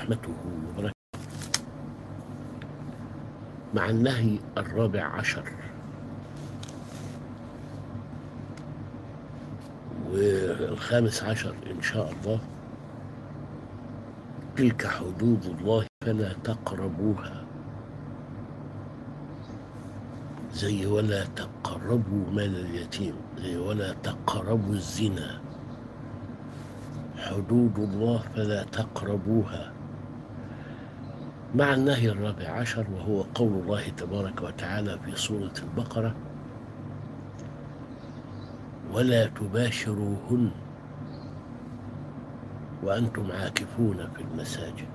ورحمته وبركاته مع النهي الرابع عشر والخامس عشر إن شاء الله تلك حدود الله فلا تقربوها زي ولا تقربوا مال اليتيم زي ولا تقربوا الزنا حدود الله فلا تقربوها مع النهي الرابع عشر وهو قول الله تبارك وتعالى في سورة البقرة ولا تباشروهن وأنتم عاكفون في المساجد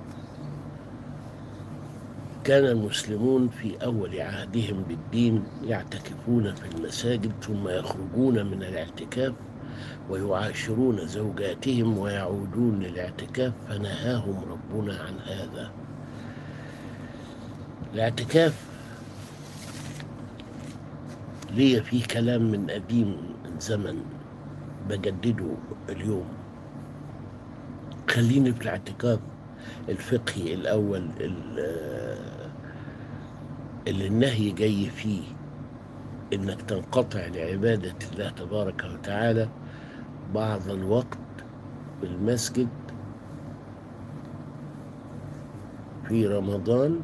كان المسلمون في أول عهدهم بالدين يعتكفون في المساجد ثم يخرجون من الاعتكاف ويعاشرون زوجاتهم ويعودون للاعتكاف فنهاهم ربنا عن هذا الاعتكاف لي فيه كلام من قديم زمن بجدده اليوم خليني في الاعتكاف الفقهي الأول اللي النهي جاي فيه إنك تنقطع لعبادة الله تبارك وتعالى بعض الوقت في المسجد في رمضان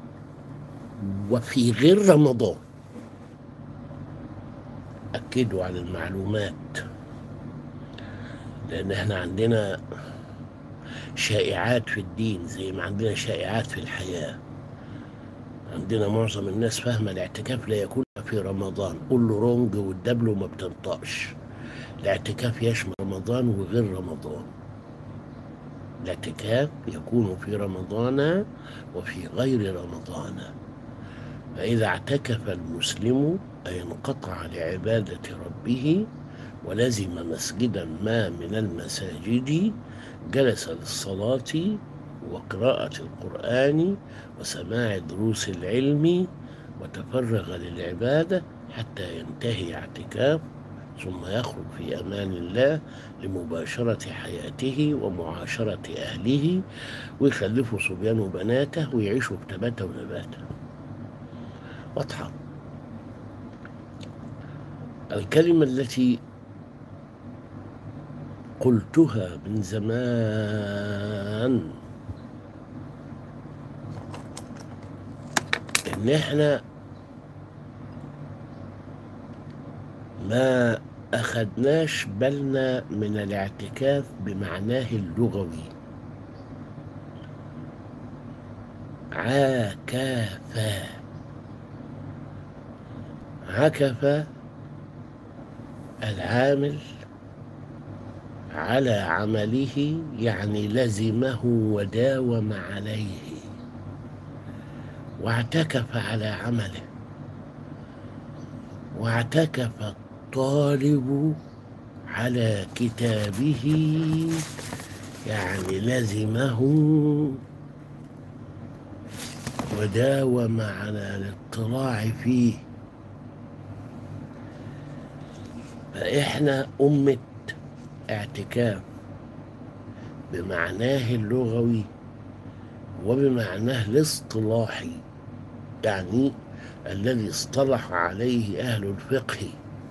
وفي غير رمضان أكدوا على المعلومات لأن احنا عندنا شائعات في الدين زي ما عندنا شائعات في الحياة عندنا معظم الناس فاهمة الاعتكاف لا يكون في رمضان قول له رونج والدبل وما بتنطقش الاعتكاف يشمل رمضان وغير رمضان الاعتكاف يكون في رمضان وفي غير رمضان فإذا اعتكف المسلم أي انقطع لعبادة ربه ولزم مسجدا ما من المساجد جلس للصلاة وقراءة القرآن وسماع دروس العلم وتفرغ للعبادة حتى ينتهي اعتكاف ثم يخرج في أمان الله لمباشرة حياته ومعاشرة أهله ويخلفوا صبيان وبناته ويعيشوا بتباته ونباته واضحة الكلمة التي قلتها من زمان ان احنا ما اخدناش بالنا من الاعتكاف بمعناه اللغوي عاكفا عكف العامل على عمله يعني لزمه وداوم عليه واعتكف على عمله واعتكف الطالب على كتابه يعني لزمه وداوم على الاطلاع فيه فإحنا أمة اعتكاف بمعناه اللغوي وبمعناه الاصطلاحي يعني الذي اصطلح عليه أهل الفقه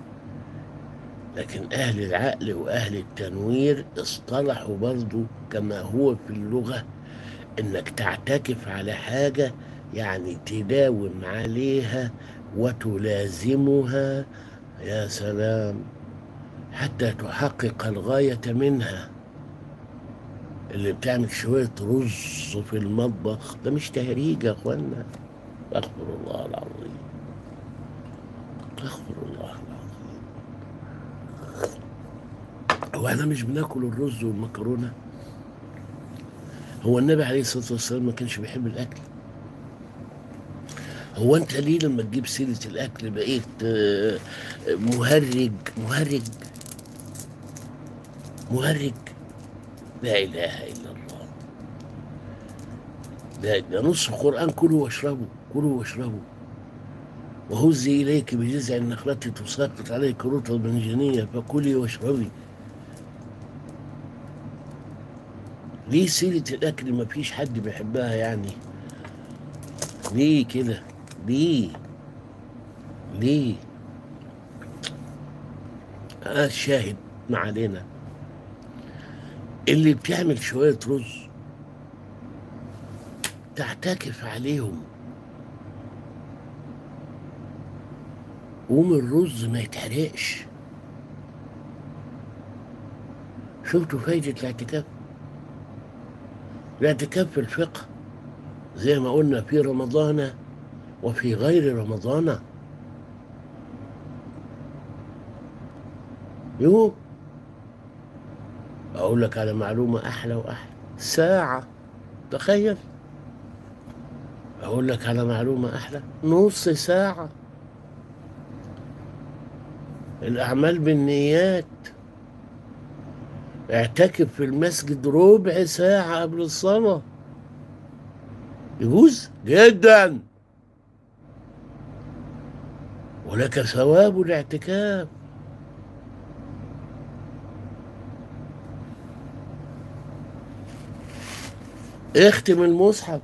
لكن أهل العقل وأهل التنوير اصطلحوا برضو كما هو في اللغة إنك تعتكف على حاجة يعني تداوم عليها وتلازمها يا سلام حتى تحقق الغاية منها اللي بتعمل شوية رز في المطبخ ده مش تهريج يا اخوانا أخبر الله العظيم أخبر الله العظيم هو احنا مش بناكل الرز والمكرونة هو النبي عليه الصلاة والسلام ما كانش بيحب الأكل هو انت ليه لما تجيب سيرة الأكل بقيت مهرج مهرج مهرج لا إله إلا الله ده, ده نص القرآن كلوا واشربوا كلوا واشربوا وهزي إليك بجذع النخلة تساقط عليك رطبا جنيا فكلي واشربي ليه سيرة الأكل مفيش حد بيحبها يعني ليه كده ليه ليه آه الشاهد ما علينا اللي بتعمل شوية رز تعتكف عليهم قوم الرز ما يتحرقش شفتوا فايدة الاعتكاف الاعتكاف في الفقه زي ما قلنا في رمضان وفي غير رمضان يوم أقول لك على معلومة أحلى وأحلى ساعة تخيل أقول لك على معلومة أحلى نص ساعة الأعمال بالنيات اعتكف في المسجد ربع ساعة قبل الصلاة يجوز جدا ولك ثواب الاعتكاف اختم المصحف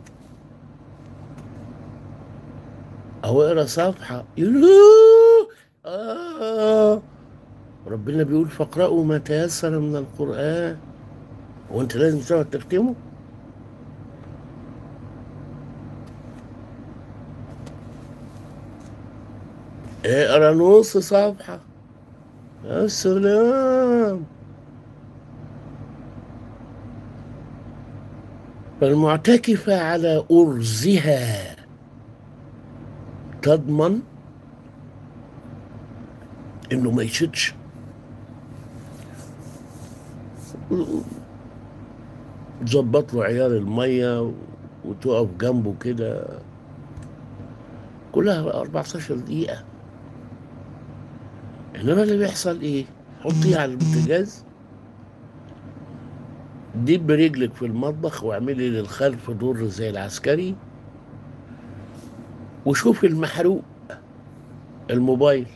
او اقرا صفحه يلوه آه ربنا بيقول فاقرأوا ما تيسر من القرآن وانت لازم تقعد تختمه اقرا نص صفحة يا سلام فالمعتكفة على أرزها تضمن انه ما يشدش تظبط له عيار الميه وتقف جنبه كده كلها 14 دقيقة انما اللي بيحصل ايه؟ حطيه على البوتاجاز دب رجلك في المطبخ واعملي للخلف دور زي العسكري وشوفي المحروق الموبايل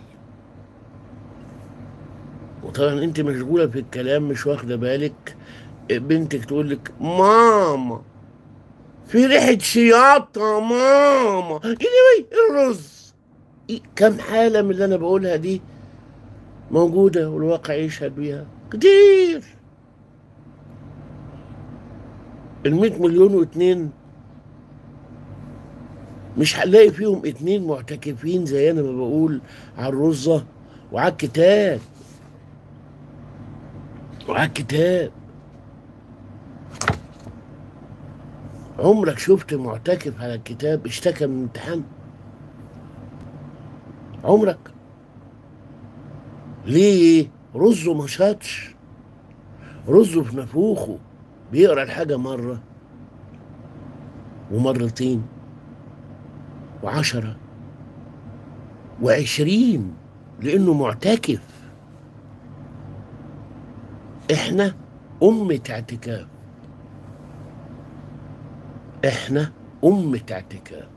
وطبعا انت مشغوله في الكلام مش واخده بالك بنتك تقول لك ماما في ريحه شياطه ماما ايه الرز إيه كم حاله من اللي انا بقولها دي موجوده والواقع يشهد بيها كتير المئة مليون واتنين مش هنلاقي فيهم اتنين معتكفين زي انا ما بقول على الرزة وعلى الكتاب وعلى الكتاب عمرك شفت معتكف على الكتاب اشتكى من امتحان عمرك ليه رزه ما شاطش رزه في نفوخه بيقرا الحاجه مره ومرتين وعشرة وعشرين لأنه معتكف إحنا أمة اعتكاف إحنا أمة اعتكاف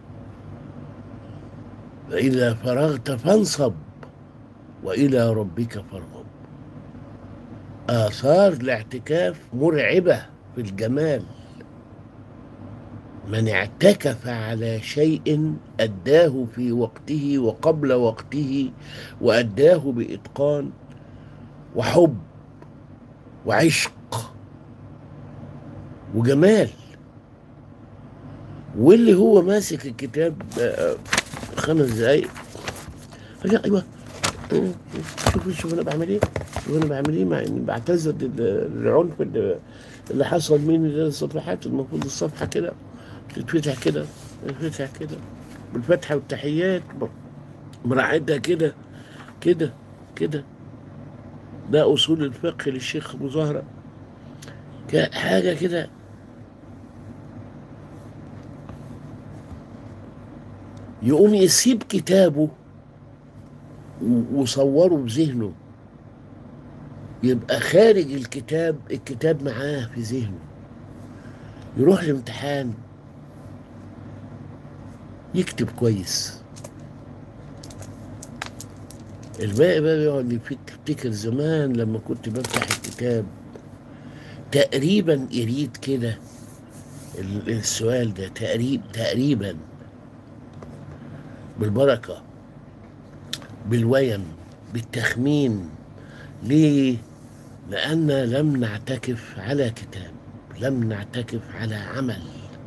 فإذا فرغت فانصب وإلى ربك فارغب آثار الاعتكاف مرعبة في الجمال من اعتكف على شيء أداه في وقته وقبل وقته وأداه بإتقان وحب وعشق وجمال واللي هو ماسك الكتاب خمس دقايق ايوه شوف شوف انا بعمل ايه شوف انا بعمل ايه مع اني بعتذر العنف اللي, اللي حصل مني الصفحات المفروض الصفحه كده تتفتح كده تتفتح كده بالفتحة والتحيات مراعيتها كده كده كده ده أصول الفقه للشيخ أبو زهرة حاجة كده يقوم يسيب كتابه وصوره بذهنه يبقى خارج الكتاب الكتاب معاه في ذهنه يروح الامتحان يكتب كويس الباقي بقى يقعد يفتكر زمان لما كنت بفتح الكتاب تقريبا يريد كده ال- السؤال ده تقريب تقريبا بالبركة بالويم بالتخمين ليه؟ لأن لم نعتكف على كتاب لم نعتكف على عمل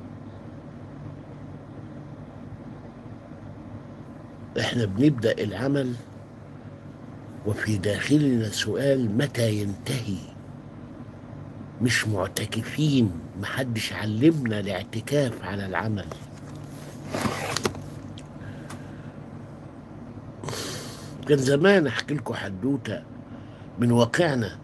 احنا بنبدأ العمل وفي داخلنا سؤال متى ينتهي مش معتكفين محدش علمنا الاعتكاف على العمل كان زمان احكي لكم حدوته من واقعنا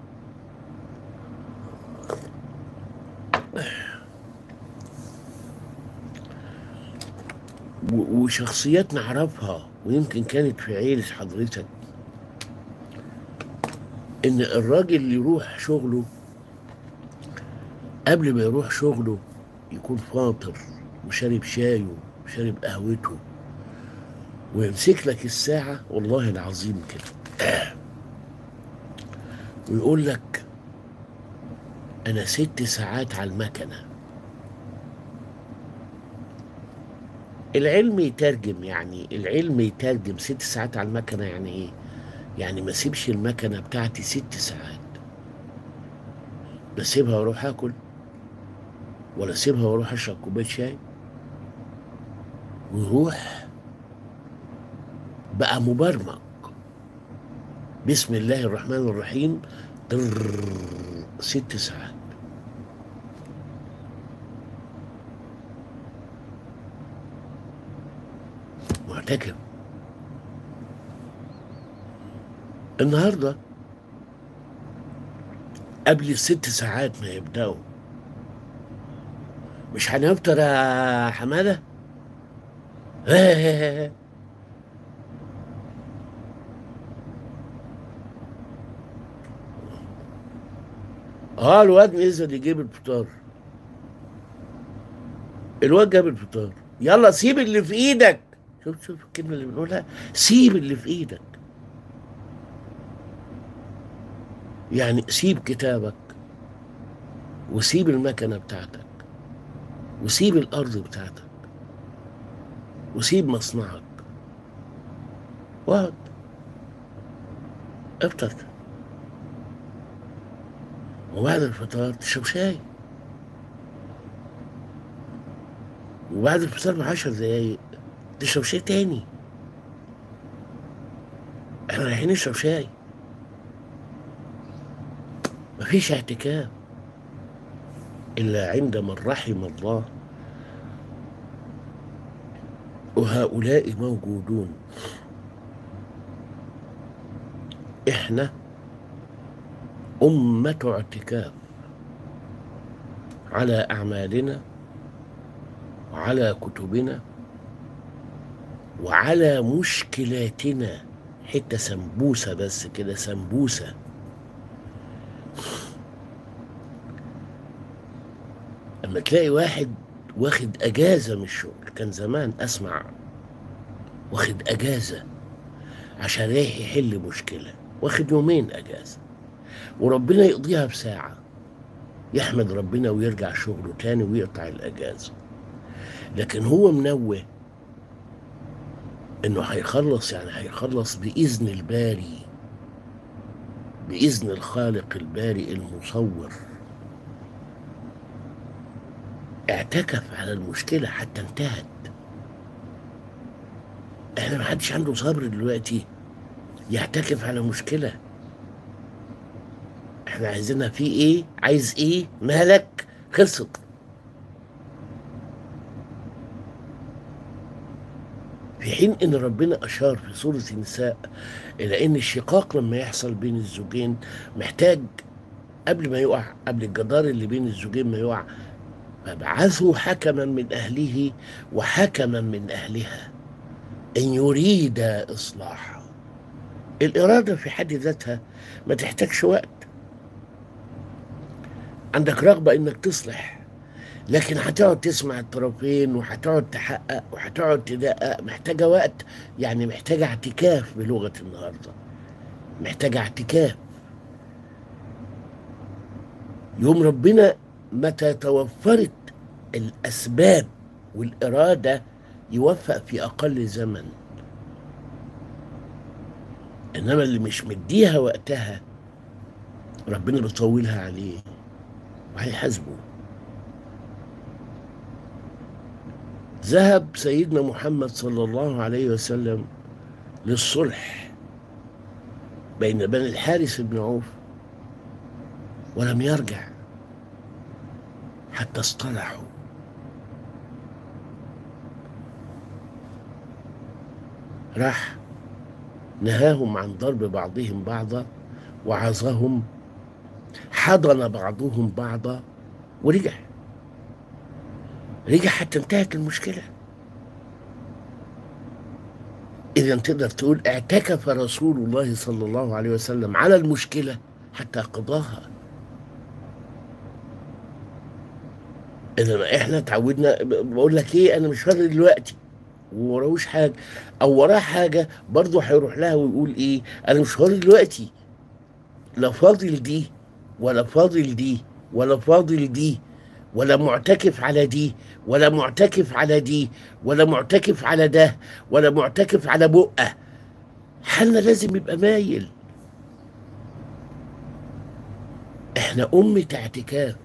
و- وشخصيات نعرفها ويمكن كانت في عيلة حضرتك ان الراجل اللي يروح شغله قبل ما يروح شغله يكون فاطر وشارب شايه وشارب قهوته ويمسك لك الساعة والله العظيم كده ويقول لك أنا ست ساعات على المكنة العلم يترجم يعني العلم يترجم ست ساعات على المكنة يعني إيه؟ يعني ما سيبش المكنة بتاعتي ست ساعات بسيبها واروح اكل ولا سيبها واروح اشرب كوبايه شاي ويروح بقى مبرمج بسم الله الرحمن الرحيم طر ست ساعات معتكف النهارده قبل الست ساعات ما يبدأوا مش هنفطر يا حمادة؟ اه الواد نزل يجيب الفطار الواد جاب الفطار يلا سيب اللي في ايدك شوف شوف الكلمة اللي بنقولها سيب اللي في ايدك يعني سيب كتابك وسيب المكنة بتاعتك وسيب الأرض بتاعتك وسيب مصنعك واقعد افطر وبعد الفطار تشرب شاي وبعد الفطار بعشر دقايق تشرب شاي تاني احنا رايحين نشرب شاي مفيش اعتكاف إلا عند من رحم الله وهؤلاء موجودون إحنا أمة اعتكاف على أعمالنا وعلى كتبنا وعلى مشكلاتنا حتة سمبوسة بس كده سمبوسة اما تلاقي واحد واخد اجازه من الشغل كان زمان اسمع واخد اجازه عشان رايح يحل مشكله واخد يومين اجازه وربنا يقضيها بساعه يحمد ربنا ويرجع شغله تاني ويقطع الاجازه لكن هو منوه انه هيخلص يعني هيخلص باذن الباري باذن الخالق البارئ المصور اعتكف على المشكلة حتى انتهت احنا ما حدش عنده صبر دلوقتي يعتكف على مشكلة احنا عايزينها في ايه عايز ايه مالك خلصت في حين ان ربنا اشار في سورة النساء الى ان الشقاق لما يحصل بين الزوجين محتاج قبل ما يقع قبل الجدار اللي بين الزوجين ما يقع فابعثوا حكما من أهله وحكما من أهلها إن يريد إصلاحا الإرادة في حد ذاتها ما تحتاجش وقت عندك رغبة إنك تصلح لكن هتقعد تسمع الطرفين وهتقعد تحقق وهتقعد تدقق محتاجة وقت يعني محتاجة اعتكاف بلغة النهاردة محتاجة اعتكاف يوم ربنا متى توفرت الأسباب والإرادة يوفق في أقل زمن إنما اللي مش مديها وقتها ربنا بيطولها عليه وهيحاسبه ذهب سيدنا محمد صلى الله عليه وسلم للصلح بين بني الحارث بن عوف ولم يرجع حتى اصطلحوا راح نهاهم عن ضرب بعضهم بعضا وعظهم حضن بعضهم بعضا ورجع رجع حتى انتهت المشكلة إذا تقدر تقول اعتكف رسول الله صلى الله عليه وسلم على المشكلة حتى قضاها إذا إحنا تعودنا بقول لك إيه أنا مش فاضي دلوقتي ووراهوش حاجة أو وراه حاجة برضه هيروح لها ويقول إيه أنا مش فاضي دلوقتي لا فاضل دي ولا فاضل دي ولا فاضل دي ولا معتكف على دي ولا معتكف على دي ولا معتكف على ده ولا معتكف على بقه حالنا لازم يبقى مايل احنا أمة اعتكاف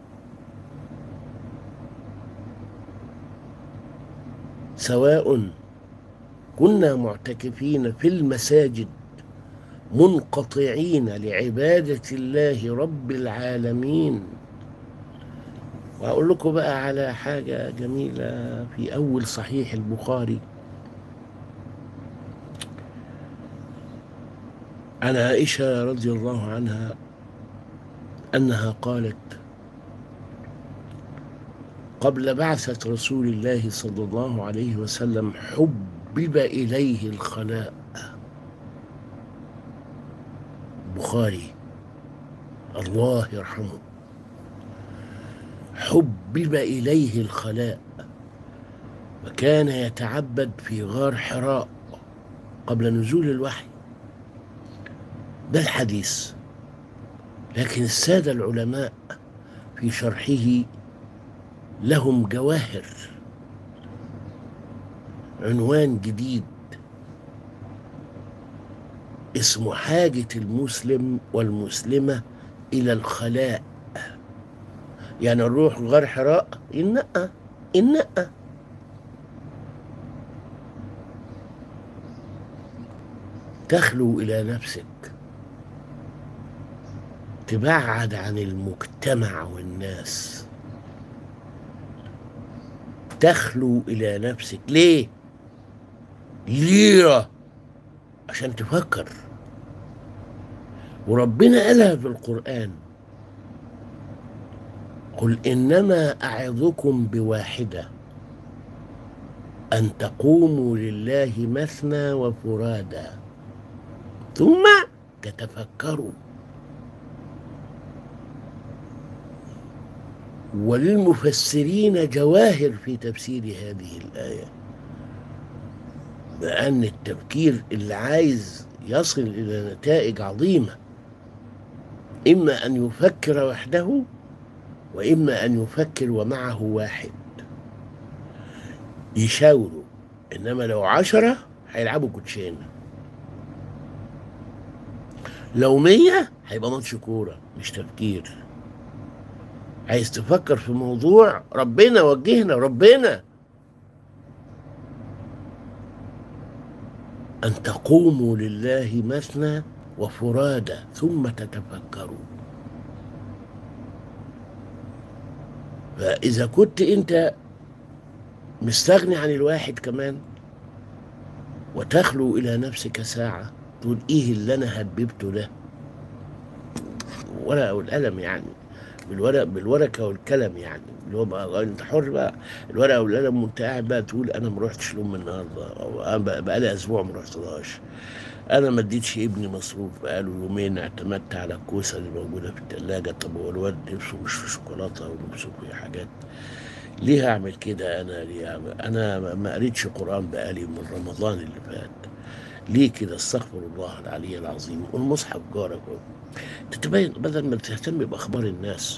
سواء كنا معتكفين في المساجد منقطعين لعبادة الله رب العالمين وأقول لكم بقى على حاجة جميلة في أول صحيح البخاري عن عائشة رضي الله عنها أنها قالت قبل بعثة رسول الله صلى الله عليه وسلم حبب إليه الخلاء بخاري الله يرحمه حبب إليه الخلاء وكان يتعبد في غار حراء قبل نزول الوحي ده الحديث لكن السادة العلماء في شرحه لهم جواهر عنوان جديد اسمه حاجة المسلم والمسلمة إلى الخلاء يعني نروح غار حراء النقى النقى تخلو إلى نفسك تبعد عن المجتمع والناس تخلو إلى نفسك ليه؟ ليه؟ عشان تفكر وربنا قالها في القرآن قل إنما أعظكم بواحدة أن تقوموا لله مثنى وفرادى ثم تتفكروا وللمفسرين جواهر في تفسير هذه الآية بأن التفكير اللي عايز يصل إلى نتائج عظيمة إما أن يفكر وحده وإما أن يفكر ومعه واحد يشاوروا إنما لو عشرة هيلعبوا كوتشينة لو مية هيبقى ماتش كورة مش تفكير عايز تفكر في موضوع ربنا وجهنا ربنا أن تقوموا لله مثنى وفرادى ثم تتفكروا فإذا كنت أنت مستغني عن الواحد كمان وتخلو إلى نفسك ساعة تقول إيه اللي أنا هببته ده الورقة والقلم يعني بالورق بالورقة والكلم يعني اللي هو بقى انت حر بقى الورقة والقلم وانت قاعد بقى تقول انا ما رحتش لأم النهارده او انا بقى لي اسبوع ما رحتلهاش انا ما اديتش ابني مصروف بقاله يومين اعتمدت على الكوسه اللي موجوده في الثلاجه طب هو الواد نفسه مش في شوكولاته ونفسه في حاجات ليه هعمل كده انا ليه هعمل انا ما قريتش قران بقالي من رمضان اللي فات ليه كده استغفر الله العلي العظيم والمصحف جارك تتبين بدل ما تهتم باخبار الناس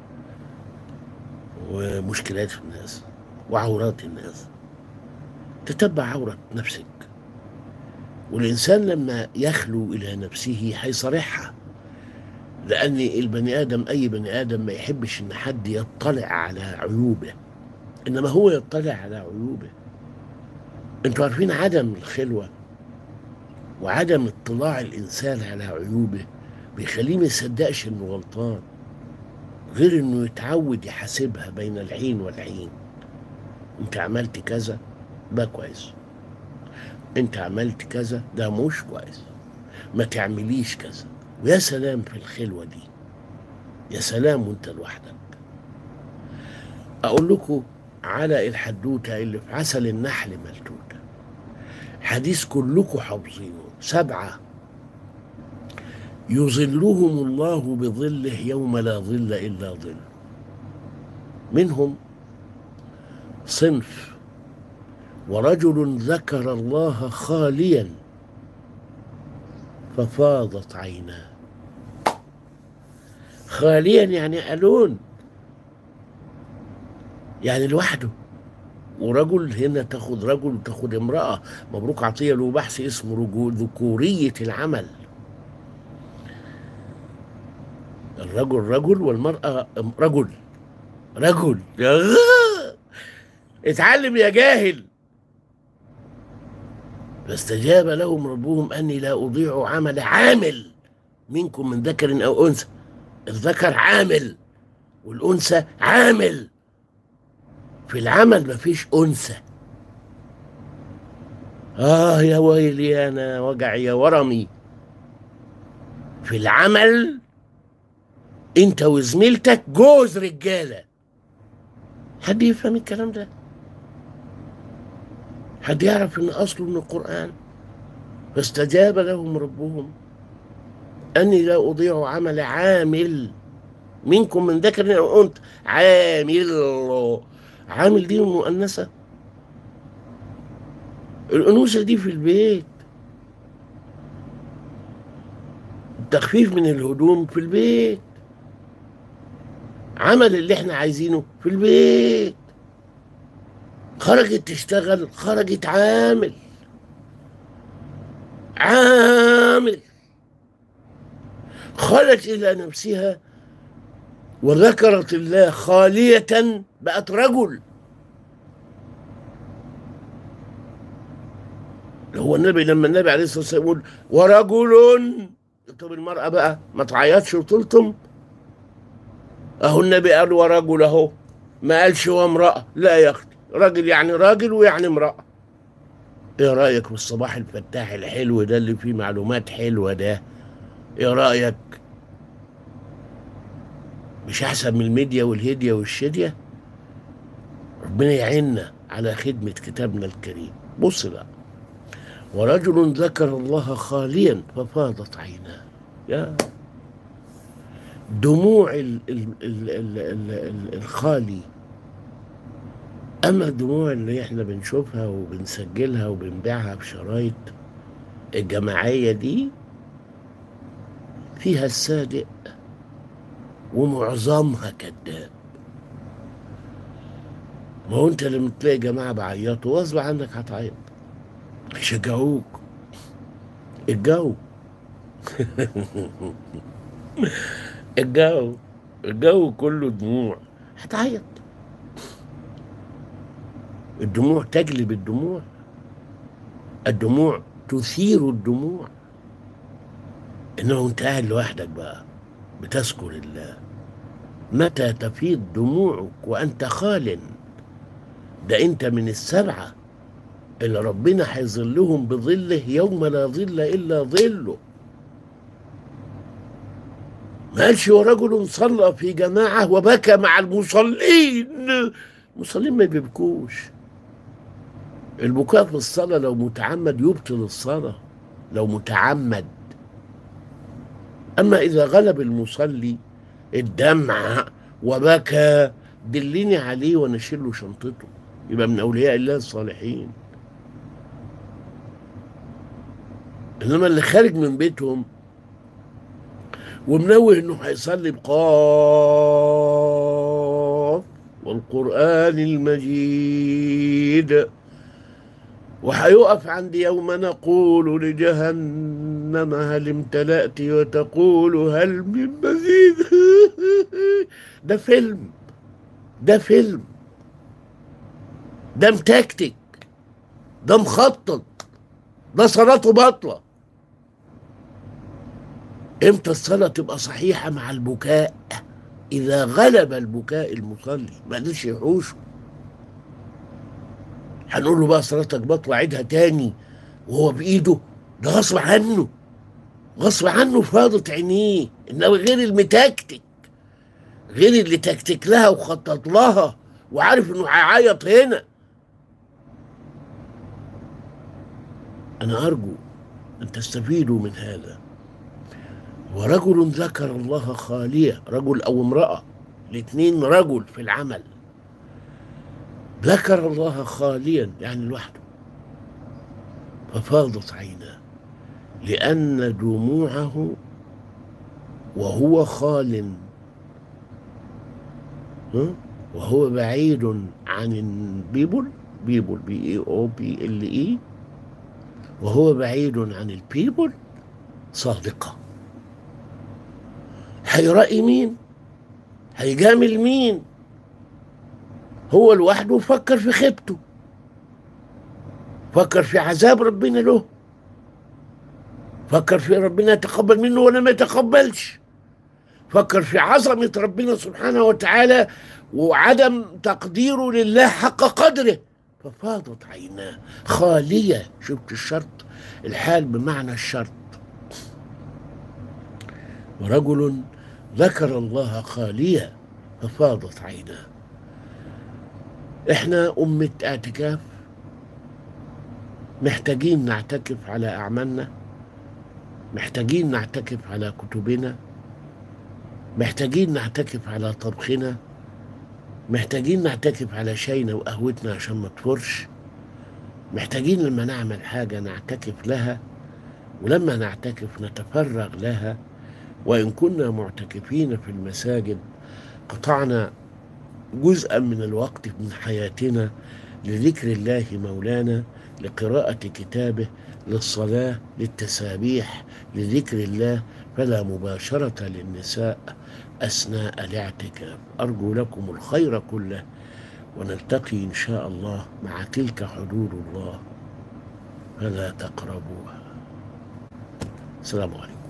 ومشكلات الناس وعورات الناس تتبع عورة نفسك والإنسان لما يخلو إلى نفسه هيصارحها لأن البني آدم أي بني آدم ما يحبش إن حد يطلع على عيوبه إنما هو يطلع على عيوبه أنتوا عارفين عدم الخلوة وعدم اطلاع الإنسان على عيوبه بيخليه ما يصدقش إنه غلطان غير إنه يتعود يحاسبها بين الحين والحين أنت عملت كذا ده كويس أنت عملت كذا ده مش كويس ما تعمليش كذا ويا سلام في الخلوة دي يا سلام وانت لوحدك أقول لكم على الحدوتة اللي في عسل النحل ملتوتة حديث كلكم حافظينه سبعة يظلهم الله بظله يوم لا ظل إلا ظل منهم صنف ورجل ذكر الله خاليا ففاضت عيناه خاليا يعني ألون يعني لوحده ورجل هنا تاخد رجل وتاخد امرأة مبروك عطية له بحث اسمه رجول ذكورية العمل الرجل رجل والمرأة رجل رجل اتعلم يا جاهل فاستجاب لهم ربهم أني لا أضيع عمل عامل منكم من ذكر أو أنثى الذكر عامل والأنثى عامل في العمل مفيش أنثى آه يا ويلي أنا وجعي يا ورمي في العمل أنت وزميلتك جوز رجالة حد يفهم الكلام ده حد يعرف ان اصله من القران فاستجاب لهم ربهم اني لا اضيع عمل عامل منكم من ذكر او انثى عامل عامل دي مؤنثه الانوثه دي في البيت التخفيف من الهدوم في البيت عمل اللي احنا عايزينه في البيت خرجت تشتغل خرجت عامل عامل خرجت إلى نفسها وذكرت الله خالية بقت رجل هو النبي لما النبي عليه الصلاة والسلام يقول ورجل طب المرأة بقى ما تعيطش وتلطم أهو النبي قال ورجل أهو ما قالش وامرأة لا يا أختي راجل يعني راجل ويعني امرأة ايه رأيك في الصباح الفتاح الحلو ده اللي فيه معلومات حلوة ده ايه رأيك مش احسن من الميديا والهدية والشدية ربنا يعيننا على خدمة كتابنا الكريم بص بقى ورجل ذكر الله خاليا ففاضت عيناه يا دموع ال ال ال ال ال ال الخالي أما الدموع اللي احنا بنشوفها وبنسجلها وبنبيعها بشرايط الجماعية دي فيها الصادق ومعظمها كذاب ما هو انت لما تلاقي جماعة بعيطوا غصب عنك هتعيط يشجعوك الجو الجو الجو كله دموع هتعيط الدموع تجلب الدموع الدموع تثير الدموع انه انت قاعد لوحدك بقى بتذكر الله متى تفيض دموعك وانت خال ده انت من السبعه اللي ربنا هيظلهم بظله يوم لا ظل الا ظله ما قالش ورجل صلى في جماعه وبكى مع المصلين المصلين ما بيبكوش البكاء في الصلاة لو متعمد يبطل الصلاة لو متعمد أما إذا غلب المصلي الدمع وبكى دلني عليه ونشيل له شنطته يبقى من أولياء الله الصالحين انما اللي خارج من بيتهم ومنوه انه هيصلي بقاف والقرآن المجيد وهيقف عند يوم نقول لجهنم هل امتلأت وتقول هل من مزيد ده فيلم ده فيلم ده متكتك ده مخطط ده صلاته باطلة امتى الصلاة تبقى صحيحة مع البكاء إذا غلب البكاء المصلي ما قدرش يحوشه هنقول له بقى صلاتك باطلة عيدها تاني وهو بإيده ده غصب عنه غصب عنه فاضت عينيه إنما غير المتكتك غير اللي تكتك لها وخطط لها وعارف إنه هيعيط هنا أنا أرجو أن تستفيدوا من هذا ورجل ذكر الله خالية رجل أو امرأة الاثنين رجل في العمل ذكر الله خاليا يعني لوحده ففاضت عيناه لأن دموعه وهو خال ها؟ وهو بعيد عن البيبل بيبل بي اي او بي ال اي وهو بعيد عن البيبل صادقة هيرأي مين هيجامل مين هو لوحده فكر في خيبته فكر في عذاب ربنا له فكر في ربنا يتقبل منه ولا ما يتقبلش فكر في عظمة ربنا سبحانه وتعالى وعدم تقديره لله حق قدره ففاضت عيناه خالية شفت الشرط الحال بمعنى الشرط ورجل ذكر الله خالية ففاضت عيناه احنا أمة اعتكاف محتاجين نعتكف على أعمالنا محتاجين نعتكف على كتبنا محتاجين نعتكف على طبخنا محتاجين نعتكف على شاينا وقهوتنا عشان ما تفرش محتاجين لما نعمل حاجة نعتكف لها ولما نعتكف نتفرغ لها وإن كنا معتكفين في المساجد قطعنا جزءا من الوقت من حياتنا لذكر الله مولانا لقراءة كتابه للصلاة للتسابيح لذكر الله فلا مباشرة للنساء أثناء الاعتكاف أرجو لكم الخير كله ونلتقي إن شاء الله مع تلك حدود الله فلا تقربوها السلام عليكم